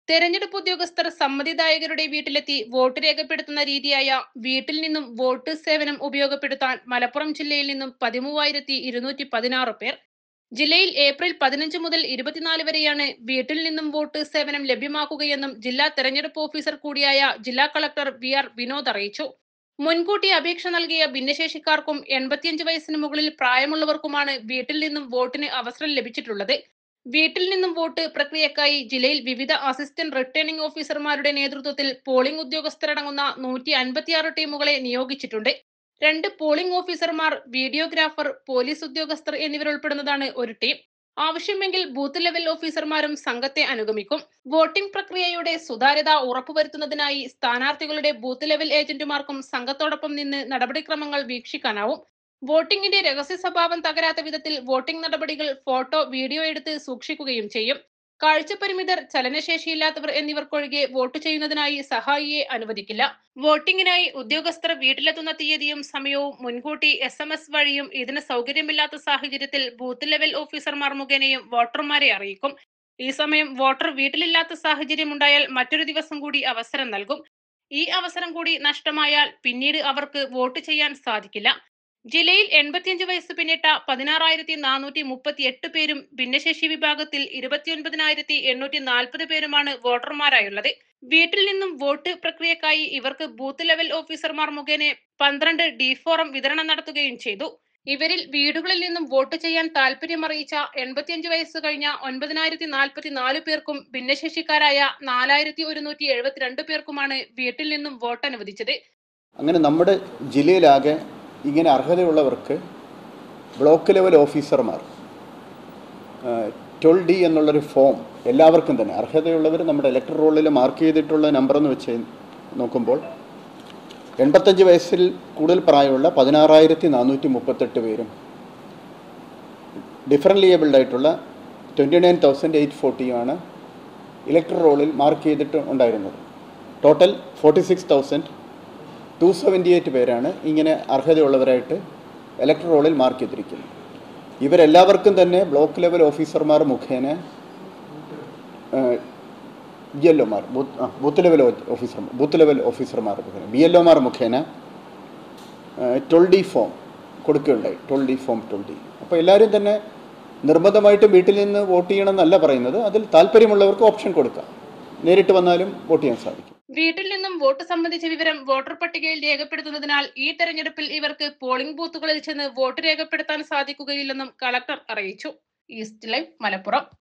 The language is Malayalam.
തെരഞ്ഞെടുപ്പ് ഉദ്യോഗസ്ഥർ സമ്മതിദായകരുടെ വീട്ടിലെത്തി വോട്ട് രേഖപ്പെടുത്തുന്ന രീതിയായ വീട്ടിൽ നിന്നും വോട്ട് സേവനം ഉപയോഗപ്പെടുത്താൻ മലപ്പുറം ജില്ലയിൽ നിന്നും പതിമൂവായിരത്തി ഇരുന്നൂറ്റി പതിനാറ് പേർ ജില്ലയിൽ ഏപ്രിൽ പതിനഞ്ച് മുതൽ ഇരുപത്തിനാല് വരെയാണ് വീട്ടിൽ നിന്നും വോട്ട് സേവനം ലഭ്യമാക്കുകയെന്നും ജില്ലാ തെരഞ്ഞെടുപ്പ് ഓഫീസർ കൂടിയായ ജില്ലാ കളക്ടർ വി ആർ വിനോദ് അറിയിച്ചു മുൻകൂട്ടി അപേക്ഷ നൽകിയ ഭിന്നശേഷിക്കാർക്കും എൺപത്തിയഞ്ച് വയസ്സിന് മുകളിൽ പ്രായമുള്ളവർക്കുമാണ് വീട്ടിൽ നിന്നും വോട്ടിന് അവസരം ലഭിച്ചിട്ടുള്ളത് വീട്ടിൽ നിന്നും വോട്ട് പ്രക്രിയക്കായി ജില്ലയിൽ വിവിധ അസിസ്റ്റന്റ് റിട്ടേണിംഗ് ഓഫീസർമാരുടെ നേതൃത്വത്തിൽ പോളിംഗ് ഉദ്യോഗസ്ഥരടങ്ങുന്ന നൂറ്റി അൻപത്തിയാറ് ടീമുകളെ നിയോഗിച്ചിട്ടുണ്ട് രണ്ട് പോളിംഗ് ഓഫീസർമാർ വീഡിയോഗ്രാഫർ പോലീസ് ഉദ്യോഗസ്ഥർ എന്നിവരുൾപ്പെടുന്നതാണ് ഒരു ടീം ആവശ്യമെങ്കിൽ ബൂത്ത് ലെവൽ ഓഫീസർമാരും സംഘത്തെ അനുഗമിക്കും വോട്ടിംഗ് പ്രക്രിയയുടെ സുതാര്യത ഉറപ്പുവരുത്തുന്നതിനായി സ്ഥാനാർത്ഥികളുടെ ബൂത്ത് ലെവൽ ഏജന്റുമാർക്കും സംഘത്തോടൊപ്പം നിന്ന് നടപടിക്രമങ്ങൾ വീക്ഷിക്കാനാവും വോട്ടിംഗിന്റെ രഹസ്യ സ്വഭാവം തകരാത്ത വിധത്തിൽ വോട്ടിംഗ് നടപടികൾ ഫോട്ടോ വീഡിയോ എടുത്ത് സൂക്ഷിക്കുകയും ചെയ്യും കാഴ്ചപരിമിതർ ചലനശേഷിയില്ലാത്തവർ എന്നിവർക്കൊഴികെ വോട്ട് ചെയ്യുന്നതിനായി സഹായിയെ അനുവദിക്കില്ല വോട്ടിംഗിനായി ഉദ്യോഗസ്ഥർ വീട്ടിലെത്തുന്ന തീയതിയും സമയവും മുൻകൂട്ടി എസ് എം എസ് വഴിയും ഇതിന് സൗകര്യമില്ലാത്ത സാഹചര്യത്തിൽ ബൂത്ത് ലെവൽ ഓഫീസർമാർ മുഖേനയും വോട്ടർമാരെ അറിയിക്കും ഈ സമയം വോട്ടർ വീട്ടിലില്ലാത്ത സാഹചര്യം ഉണ്ടായാൽ മറ്റൊരു ദിവസം കൂടി അവസരം നൽകും ഈ അവസരം കൂടി നഷ്ടമായാൽ പിന്നീട് അവർക്ക് വോട്ട് ചെയ്യാൻ സാധിക്കില്ല ജില്ലയിൽ എൺപത്തിയഞ്ച് വയസ്സ് പിന്നിട്ട പതിനാറായിരത്തി നാനൂറ്റി മുപ്പത്തി എട്ട് പേരും ഭിന്നശേഷി വിഭാഗത്തിൽ ഇരുപത്തിയൊൻപതിനായിരത്തി എണ്ണൂറ്റി നാൽപ്പത് പേരുമാണ് വോട്ടർമാരായുള്ളത് വീട്ടിൽ നിന്നും വോട്ട് പ്രക്രിയക്കായി ഇവർക്ക് ബൂത്ത് ലെവൽ ഓഫീസർമാർ മുഖേന പന്ത്രണ്ട് ഡി ഫോറം വിതരണം നടത്തുകയും ചെയ്തു ഇവരിൽ വീടുകളിൽ നിന്നും വോട്ട് ചെയ്യാൻ താല്പര്യമറിയിച്ച എൺപത്തിയഞ്ച് വയസ്സ് കഴിഞ്ഞ ഒൻപതിനായിരത്തി നാൽപ്പത്തി നാല് പേർക്കും ഭിന്നശേഷിക്കാരായ നാലായിരത്തി ഒരുന്നൂറ്റി എഴുപത്തിരണ്ട് പേർക്കുമാണ് വീട്ടിൽ നിന്നും വോട്ട് അനുവദിച്ചത് അങ്ങനെ നമ്മുടെ ജില്ലയിലാകെ ഇങ്ങനെ അർഹതയുള്ളവർക്ക് ബ്ലോക്ക് ലെവൽ ഓഫീസർമാർ ട്വൽ ഡി എന്നുള്ളൊരു ഫോം എല്ലാവർക്കും തന്നെ അർഹതയുള്ളവർ നമ്മുടെ ഇലക്ടർ റോളിൽ മാർക്ക് ചെയ്തിട്ടുള്ള നമ്പർ എന്ന് വെച്ച് നോക്കുമ്പോൾ എൺപത്തഞ്ച് വയസ്സിൽ കൂടുതൽ പ്രായമുള്ള പതിനാറായിരത്തി നാനൂറ്റി മുപ്പത്തെട്ട് പേരും ഡിഫറൻ്റ് ഏബിൾഡ് ആയിട്ടുള്ള ട്വൻറ്റി നയൻ തൗസൻഡ് എയ്റ്റ് ഫോർട്ടിയുമാണ് ഇലക്ടർ റോളിൽ മാർക്ക് ചെയ്തിട്ട് ഉണ്ടായിരുന്നത് total forty six thousand two seventy eight പേരാണ് ഇങ്ങനെ അർഹതയുള്ളവരായിട്ട് ഇലക്ടർ റോളിൽ മാർക്ക് ചെയ്തിരിക്കുന്നത് ഇവരെല്ലാവർക്കും തന്നെ ബ്ലോക്ക് ലെവൽ ഓഫീസർമാർ മുഖേന ബി എൽ ഒമാർ booth booth level officer booth level ഓഫീസർമാർ മുഖേന ബി എൽ ഒമാർ മുഖേന ട്വൽ ഡി ഫോം കൊടുക്കുകയുണ്ടായി twelve D form twelve D അപ്പോൾ എല്ലാവരും തന്നെ നിർബന്ധമായിട്ടും വീട്ടിൽ നിന്ന് വോട്ട് ചെയ്യണം എന്നല്ല പറയുന്നത് അതിൽ താല്പര്യമുള്ളവർക്ക് ഓപ്ഷൻ കൊടുക്കാം നേരിട്ട് വന്നാലും വോട്ട് ചെയ്യാൻ സാധിക്കും വീട്ടിൽ നിന്നും വോട്ട് സംബന്ധിച്ച വിവരം വോട്ടർ പട്ടികയിൽ രേഖപ്പെടുത്തുന്നതിനാൽ ഈ തെരഞ്ഞെടുപ്പിൽ ഇവർക്ക് പോളിംഗ് ബൂത്തുകളിൽ ചെന്ന് വോട്ട് രേഖപ്പെടുത്താൻ സാധിക്കുകയില്ലെന്നും കളക്ടർ അറിയിച്ചു ഈസ്റ്റ് ലൈവ് മലപ്പുറം